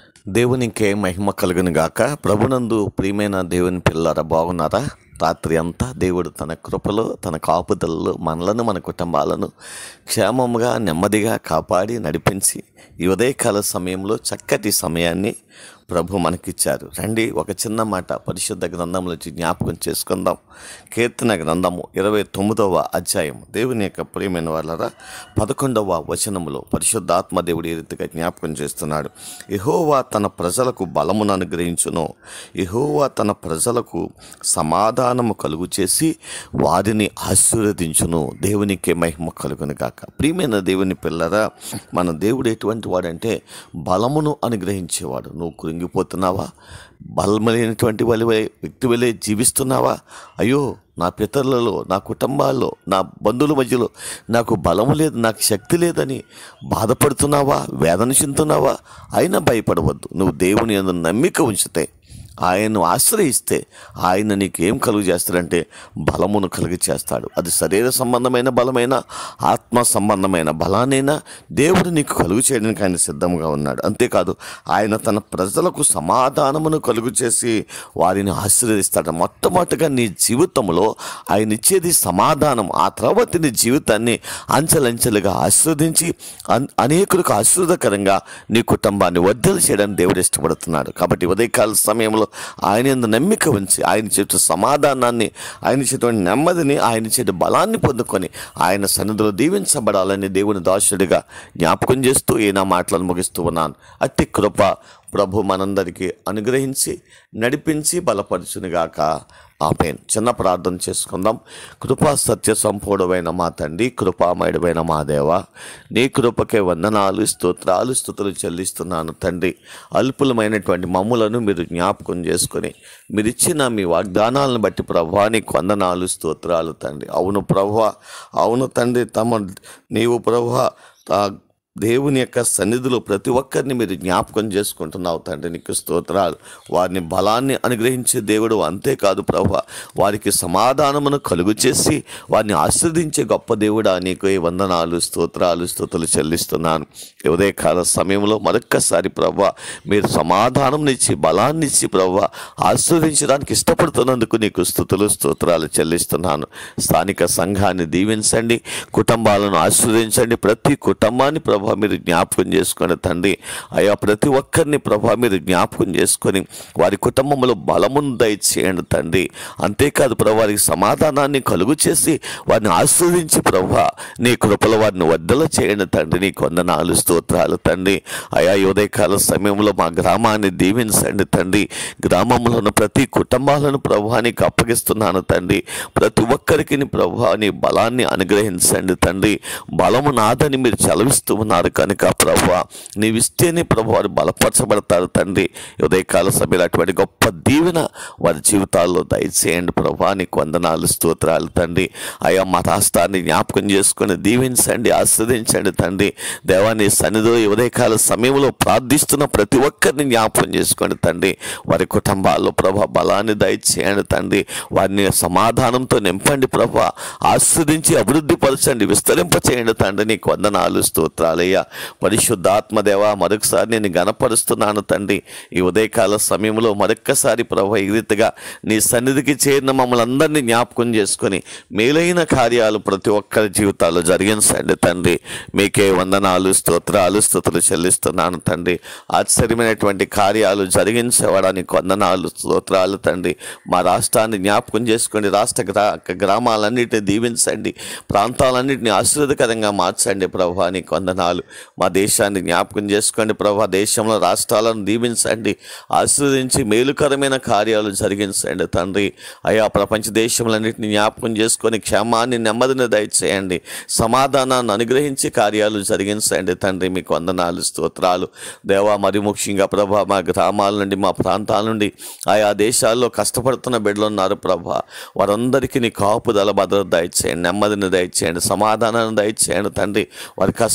దేవునికే మహిమ కలుగును గాక ప్రభునందు ప్రియమైన దేవుని పిల్లరా బాగున్నారా రాత్రి అంతా దేవుడు తన కృపలో తన కాపుదలలో మనలను మన కుటుంబాలను క్షేమముగా నెమ్మదిగా కాపాడి నడిపించి ఈ ఉదయకాల సమయంలో చక్కటి సమయాన్ని ప్రభు మనకిచ్చారు రండి ఒక చిన్న మాట పరిశుద్ధ గ్రంథంలో నుంచి జ్ఞాపకం చేసుకుందాం కీర్తన గ్రంథము ఇరవై తొమ్మిదవ అధ్యాయం దేవుని యొక్క ప్రియమైన వాళ్ళరా పదకొండవ వచనములో పరిశుద్ధాత్మ దేవుడు ఈ రీతిగా జ్ఞాపకం చేస్తున్నాడు యెహోవా తన ప్రజలకు బలమును అనుగ్రహించును యెహోవా తన ప్రజలకు సమాధానము కలుగు చేసి వారిని ఆశీర్వదించును దేవునికే మహిమ కలుగును గాక ప్రియమైన దేవుని పిల్లరా మన దేవుడు ఎటువంటి వాడంటే బలమును అనుగ్రహించేవాడు నువ్వు కృంగిపోతున్నావా బలమైనటువంటి వాళ్ళ వ్యక్తి వలె జీవిస్తున్నావా అయ్యో నా పితరులలో నా కుటుంబాల్లో నా బంధువుల మధ్యలో నాకు బలము లేదు నాకు శక్తి లేదని బాధపడుతున్నావా వేదన చెందుతున్నావా అయినా భయపడవద్దు నువ్వు దేవుని యందు నమ్మిక ఉంచితే ఆయన్ను ఆశ్రయిస్తే ఆయన నీకు ఏం కలుగు చేస్తాడంటే బలమును కలుగు చేస్తాడు అది శరీర సంబంధమైన బలమైన ఆత్మ సంబంధమైన బలానైనా దేవుడు నీకు కలుగు చేయడానికి ఆయన సిద్ధంగా ఉన్నాడు అంతేకాదు ఆయన తన ప్రజలకు సమాధానమును కలుగు చేసి వారిని ఆశీర్వదిస్తాడు మొట్టమొదటిగా నీ జీవితంలో ఆయన ఇచ్చేది సమాధానం ఆ తర్వాత నీ జీవితాన్ని అంచెలంచెలుగా ఆశీర్వదించి అన్- అనేకులకు ఆశీర్వదకరంగా నీ కుటుంబాన్ని వర్ధలు చేయడానికి దేవుడు ఇష్టపడుతున్నాడు కాబట్టి ఉదయకాల సమయంలో ఆయన యందు నమ్మిక ఉంచి ఆయన చేత సమాధానాన్ని ఆయన చేటువంటి నెమ్మదిని ఆయన చేత బలాన్ని పొందుకొని ఆయన సన్నిధిలో దీవించబడాలని దేవుని దాసుడిగా జ్ఞాపకం చేస్తూ ఈ నా మాటలను ముగిస్తూ ఉన్నాను అట్టి కృప ప్రభు మనందరికీ అనుగ్రహించి నడిపించి బలపరచునుగాక ఆమెన్ చిన్న ప్రార్థన చేసుకుందాం కృపా సత్య సంపూర్ణమైన మా తండ్రి కృపామయుడమైన మా దేవ నీ కృపకే వందనాలు స్తోత్రాలు స్థుతులు చెల్లిస్తున్నాను తండ్రి అల్పులమైనటువంటి మమ్ములను మీరు జ్ఞాపకం చేసుకొని మీరు ఇచ్చిన మీ వాగ్దానాలను బట్టి ప్రభా నీకు వందనాలు స్తోత్రాలు తండ్రి అవును ప్రభా అవును తండ్రి తమ నీవు ప్రభా తా- దేవుని యొక్క సన్నిధిలో ప్రతి ఒక్కరిని మీరు జ్ఞాపకం చేసుకుంటున్నావు తండ్రి నీకు స్తోత్రాలు వారిని బలాన్ని అనుగ్రహించే దేవుడు అంతేకాదు ప్రభు వారికి సమాధానమును కలుగు చేసి వారిని ఆశ్రదించే గొప్ప దేవుడా నీకు ఈ వందనాలు స్తోత్రాలు స్తుతులు చెల్లిస్తున్నాను ఈ ఉదయకాల సమయంలో మరొక్కసారి ప్రభు మీరు సమాధానం ఇచ్చి బలాన్ని ఇచ్చి ప్రభు ఆస్వాదించడానికి ఇష్టపడుతున్నందుకు నీకు స్థుతులు స్తోత్రాలు చెల్లిస్తున్నాను స్థానిక సంఘాన్ని దీవించండి కుటుంబాలను ఆస్వాదించండి ప్రతి కుటుంబాన్ని ప్రభా మీరు జ్ఞాపకం చేసుకొని తండ్రి అయా ప్రతి ఒక్కరిని ప్రభా మీరు జ్ఞాపకం చేసుకొని వారి కుటుంబంలో బలమును దయచేయండి తండ్రి అంతేకాదు ప్రభా వారికి సమాధానాన్ని కలుగు చేసి వారిని ఆస్వాదించి ప్రభా నీ కృపల వారిని వద్దల చేయండి తండ్రి నీ కొందనాలు స్తోత్రాలు తండ్రి అయా ఈ ఉదయకాల సమయంలో మా గ్రామాన్ని దీవించండి తండ్రి గ్రామంలో ఉన్న ప్రతి కుటుంబాలను ప్రభానికి అప్పగిస్తున్నాను తండ్రి ప్రతి ఒక్కరికి నీ ప్రభా నీ బలాన్ని అనుగ్రహించండి తండ్రి బలము నాదని మీరు చలవిస్తూ ఉన్నారు కనుక ప్రభా నీవిస్తేనే ప్రభు వారు బలపరచబడతారు తండ్రి ఈ ఉదయకాల సమయంలో అటువంటి గొప్ప దీవెన వారి జీవితాల్లో దయచేయండి ప్రభా నీకు వందనాలు స్తోత్రాలు తండ్రి అయ్యా మా రాష్ట్రాన్ని జ్ఞాపకం చేసుకొని దీవించండి ఆస్వాదించండి తండ్రి దేవాన్ని సన్నిధిలో ఈ ఉదయకాల సమయంలో ప్రార్థిస్తున్న ప్రతి ఒక్కరిని జ్ఞాపకం చేసుకోండి తండ్రి వారి కుటుంబాల్లో ప్రభా బలాన్ని దయచేయండి తండ్రి వారిని సమాధానంతో నింపండి ప్రభా ఆస్వాదించి అభివృద్ధి పరచండి విస్తరింప చేయండి తండ్రి నీకు వందనాలు స్తోత్రాలయ్యా పరిశుద్ధాత్మదేవ మరొకసారి నేను గనపరుస్తున్నాను తండ్రి ఈ ఉదయకాల సమయంలో మరొక్కసారి ప్రభు ఈ రీతిగా నీ సన్నిధికి చేరిన మమ్మల్ని అందరినీ జ్ఞాపకం చేసుకొని మేలైన కార్యాలు ప్రతి ఒక్కరి జీవితాల్లో జరిగించండి తండ్రి మీకే వందనాలు స్తోత్రాలు స్థుతులు చెల్లిస్తున్నాను తండ్రి ఆశ్చర్యమైనటువంటి కార్యాలు జరిగించేవాడానికి వందనాలు స్తోత్రాలు తండ్రి మా రాష్ట్రాన్ని జ్ఞాపకం చేసుకోండి రాష్ట్ర గ్రా గ్రామాలన్నిటిని దీవించండి ప్రాంతాలన్నింటినీ ఆశీర్వదకరంగా మార్చండి ప్రభా నీకు వందనాలు మా దేశాన్ని జ్ఞాపకం చేసుకోండి ప్రభా దేశంలో రాష్ట్రాలను దీవించండి ఆశీర్వదించి మేలుకరమైన కార్యాలు జరిగించండి తండ్రి అయా ప్రపంచ దేశములన్నింటినీ జ్ఞాపకం చేసుకొని క్షేమాన్ని నెమ్మదిని దయచేయండి సమాధానాన్ని అనుగ్రహించి కార్యాలు జరిగించండి తండ్రి మీకు వందనాలు స్తోత్రాలు దేవా మరి ముఖ్యంగా ప్రభా మా గ్రామాల నుండి మా ప్రాంతాల నుండి ఆయా దేశాల్లో కష్టపడుతున్న బిడ్డలు ఉన్నారు ప్రభా వారందరికీ నీ కాపుదల భద్రత దయచేయండి నెమ్మదిని దయచేయండి సమాధానాన్ని దయచేయండి తండ్రి వారి కష్టార్యత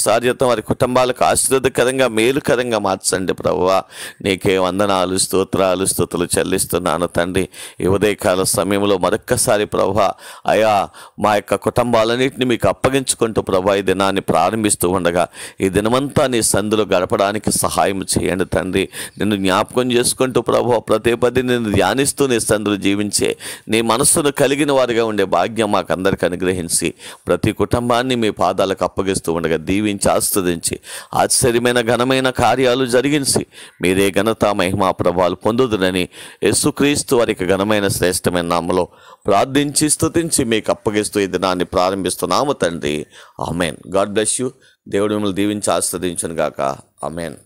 జీవితం వారి కుటుంబాలకు ఆశీర్వదకరంగా మేలుకరంగా మార్చండి ప్రభువా నీకే వందనాలు స్తోత్రాలు స్థుతులు చెల్లిస్తున్నాను తండ్రి ఈ ఉదయకాల సమయంలో మరొక్కసారి ప్రభా అయా మా యొక్క కుటుంబాలన్నింటినీ మీకు అప్పగించుకుంటూ ప్రభా ఈ దినాన్ని ప్రారంభిస్తూ ఉండగా ఈ దినమంతా నీ సందులో గడపడానికి సహాయం చేయండి తండ్రి నిన్ను జ్ఞాపకం చేసుకుంటూ ప్రభు ప్రతి పది నిన్ను ధ్యానిస్తూ నీ సందులు జీవించే నీ మనస్సును కలిగిన వారిగా ఉండే భాగ్యం మాకు అందరికి అనుగ్రహించి ప్రతి కుటుంబాన్ని మీ పాదాలకు అప్పగిస్తూ ఉండగా దీవించి ఆస్వాదించి ఆశ్చర్యమైన ఘనమైన కార్యాలు జరిగించి మీరే ఘనత మహిమా ప్రభావాలు పొందుదురని యేసుక్రీస్తు వారికి ఘనమైన శ్రేష్టమైన నామలో ప్రార్థించి స్తుతించి మీకు అప్పగిస్తూ ఈ దినాన్ని ప్రారంభిస్తున్నాము తండ్రి ఆమెన్ గాడ్ బ్లెస్ యూ దేవుడు మిమ్మల్ని దీవించి ఆస్వాదించను గాక ఆమెన్